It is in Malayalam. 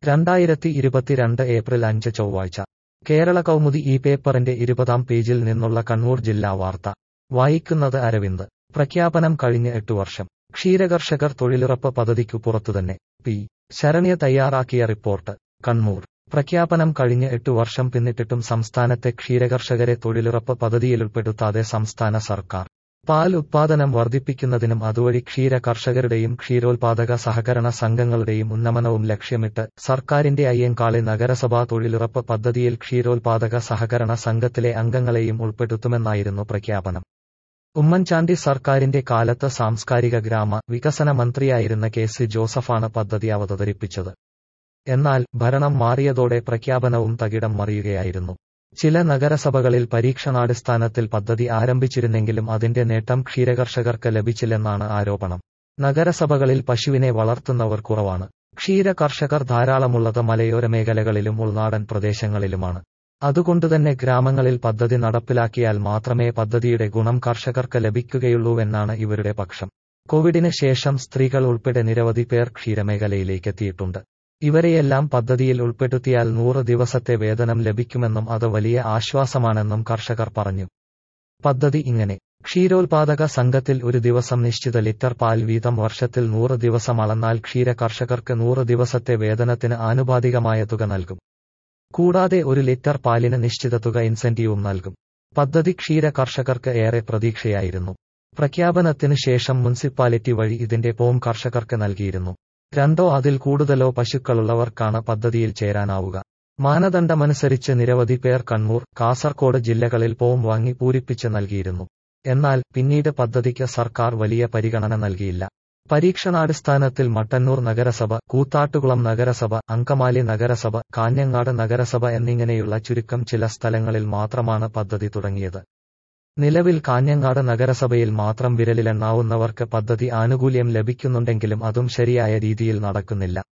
രണ്ടായിരത്തി ഇരുപത്തിരണ്ട് ഏപ്രിൽ അഞ്ച് ചൊവ്വാഴ്ച കേരള കൗമുദി ഈ പേപ്പറിന്റെ ഇരുപതാം പേജിൽ നിന്നുള്ള കണ്ണൂർ ജില്ലാ വാർത്ത വായിക്കുന്നത് അരവിന്ദ് പ്രഖ്യാപനം കഴിഞ്ഞ് എട്ടു വർഷം ക്ഷീരകർഷകർ തൊഴിലുറപ്പ് പദ്ധതിക്കു പുറത്തുതന്നെ പി ശരണ്യ തയ്യാറാക്കിയ റിപ്പോർട്ട് കണ്ണൂർ പ്രഖ്യാപനം കഴിഞ്ഞ് എട്ടു വർഷം പിന്നിട്ടിട്ടും സംസ്ഥാനത്തെ ക്ഷീരകർഷകരെ തൊഴിലുറപ്പ് പദ്ധതിയിലുൾപ്പെടുത്താതെ സംസ്ഥാന സർക്കാർ പാൽ ഉത്പാദനം വർദ്ധിപ്പിക്കുന്നതിനും അതുവഴി ക്ഷീര കർഷകരുടെയും ക്ഷീരോത്പാദക സഹകരണ സംഘങ്ങളുടെയും ഉന്നമനവും ലക്ഷ്യമിട്ട് സർക്കാരിന്റെ അയ്യങ്കാളി നഗരസഭാ തൊഴിലുറപ്പ് പദ്ധതിയിൽ ക്ഷീരോത്പാദക സഹകരണ സംഘത്തിലെ അംഗങ്ങളെയും ഉൾപ്പെടുത്തുമെന്നായിരുന്നു പ്രഖ്യാപനം ഉമ്മൻചാണ്ടി സർക്കാരിന്റെ കാലത്ത് സാംസ്കാരിക ഗ്രാമ വികസന മന്ത്രിയായിരുന്ന കെ സി ജോസഫാണ് പദ്ധതി അവതരിപ്പിച്ചത് എന്നാൽ ഭരണം മാറിയതോടെ പ്രഖ്യാപനവും തകിടം മറിയുകയായിരുന്നു ചില നഗരസഭകളിൽ പരീക്ഷണാടിസ്ഥാനത്തിൽ പദ്ധതി ആരംഭിച്ചിരുന്നെങ്കിലും അതിന്റെ നേട്ടം ക്ഷീരകർഷകർക്ക് ലഭിച്ചില്ലെന്നാണ് ആരോപണം നഗരസഭകളിൽ പശുവിനെ വളർത്തുന്നവർ കുറവാണ് ക്ഷീര കർഷകർ ധാരാളമുള്ളത് മലയോര മേഖലകളിലും ഉൾനാടൻ പ്രദേശങ്ങളിലുമാണ് അതുകൊണ്ടുതന്നെ ഗ്രാമങ്ങളിൽ പദ്ധതി നടപ്പിലാക്കിയാൽ മാത്രമേ പദ്ധതിയുടെ ഗുണം കർഷകർക്ക് ലഭിക്കുകയുള്ളൂവെന്നാണ് ഇവരുടെ പക്ഷം കോവിഡിന് ശേഷം സ്ത്രീകൾ ഉൾപ്പെടെ നിരവധി പേർ ക്ഷീരമേഖലയിലേക്കെത്തിയിട്ടുണ്ട് ഇവരെയെല്ലാം പദ്ധതിയിൽ ഉൾപ്പെടുത്തിയാൽ നൂറ് ദിവസത്തെ വേതനം ലഭിക്കുമെന്നും അത് വലിയ ആശ്വാസമാണെന്നും കർഷകർ പറഞ്ഞു പദ്ധതി ഇങ്ങനെ ക്ഷീരോത്പാദക സംഘത്തിൽ ഒരു ദിവസം നിശ്ചിത ലിറ്റർ പാൽ വീതം വർഷത്തിൽ നൂറ് ദിവസം അളന്നാൽ ക്ഷീര കർഷകർക്ക് നൂറ് ദിവസത്തെ വേതനത്തിന് ആനുപാതികമായ തുക നൽകും കൂടാതെ ഒരു ലിറ്റർ പാലിന് നിശ്ചിത തുക ഇൻസെന്റീവും നൽകും പദ്ധതി ക്ഷീര കർഷകർക്ക് ഏറെ പ്രതീക്ഷയായിരുന്നു പ്രഖ്യാപനത്തിന് ശേഷം മുനിസിപ്പാലിറ്റി വഴി ഇതിന്റെ ഫോം കർഷകർക്ക് നൽകിയിരുന്നു രണ്ടോ അതിൽ കൂടുതലോ പശുക്കളുള്ളവർക്കാണ് പദ്ധതിയിൽ ചേരാനാവുക മാനദണ്ഡമനുസരിച്ച് നിരവധി പേർ കണ്ണൂർ കാസർകോട് ജില്ലകളിൽ ഫോം വാങ്ങി പൂരിപ്പിച്ച് നൽകിയിരുന്നു എന്നാൽ പിന്നീട് പദ്ധതിക്ക് സർക്കാർ വലിയ പരിഗണന നൽകിയില്ല പരീക്ഷണാടിസ്ഥാനത്തിൽ മട്ടന്നൂർ നഗരസഭ കൂത്താട്ടുകുളം നഗരസഭ അങ്കമാലി നഗരസഭ കാഞ്ഞങ്ങാട് നഗരസഭ എന്നിങ്ങനെയുള്ള ചുരുക്കം ചില സ്ഥലങ്ങളിൽ മാത്രമാണ് പദ്ധതി തുടങ്ങിയത് നിലവിൽ കാഞ്ഞങ്ങാട് നഗരസഭയിൽ മാത്രം വിരലിലെണ്ണാവുന്നവർക്ക് പദ്ധതി ആനുകൂല്യം ലഭിക്കുന്നുണ്ടെങ്കിലും അതും ശരിയായ രീതിയിൽ നടക്കുന്നില്ല